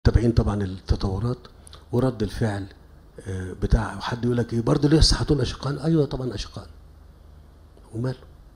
متابعين طبعا التطورات ورد الفعل آه، بتاع حد يقول لك ايه برضه لسه هتقول اشقان ايوه طبعا اشقان وماله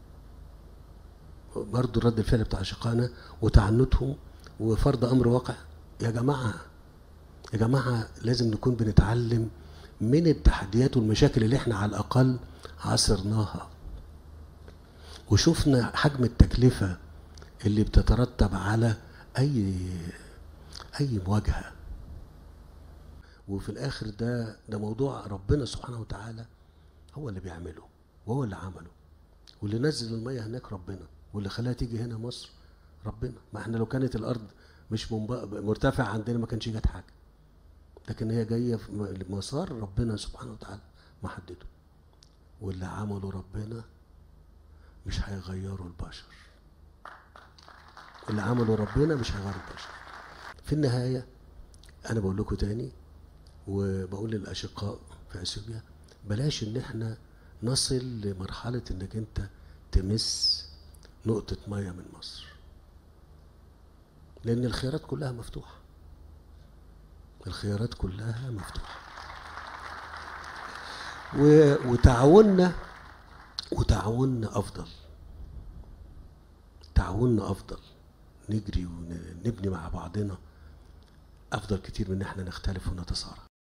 برضه رد الفعل بتاع اشقانا وتعنتهم وفرض امر واقع يا جماعه يا جماعه لازم نكون بنتعلم من التحديات والمشاكل اللي احنا على الاقل عاصرناها وشفنا حجم التكلفه اللي بتترتب على اي اي مواجهه وفي الاخر ده ده موضوع ربنا سبحانه وتعالى هو اللي بيعمله وهو اللي عمله واللي نزل الميه هناك ربنا واللي خلاها تيجي هنا مصر ربنا ما احنا لو كانت الارض مش منب- مرتفع عندنا ما كانش جت حاجه لكن هي جايه في م- مسار ربنا سبحانه وتعالى محدده واللي عمله ربنا مش هيغيره البشر اللي عمله ربنا مش هيغير البشر في النهايه انا بقول لكم تاني وبقول للاشقاء في اثيوبيا بلاش ان احنا نصل لمرحله انك انت تمس نقطه ميه من مصر لان الخيارات كلها مفتوحه الخيارات كلها مفتوحه و... وتعاوننا وتعاوننا افضل تعاوننا افضل نجري ونبني مع بعضنا افضل كتير من ان احنا نختلف ونتصارع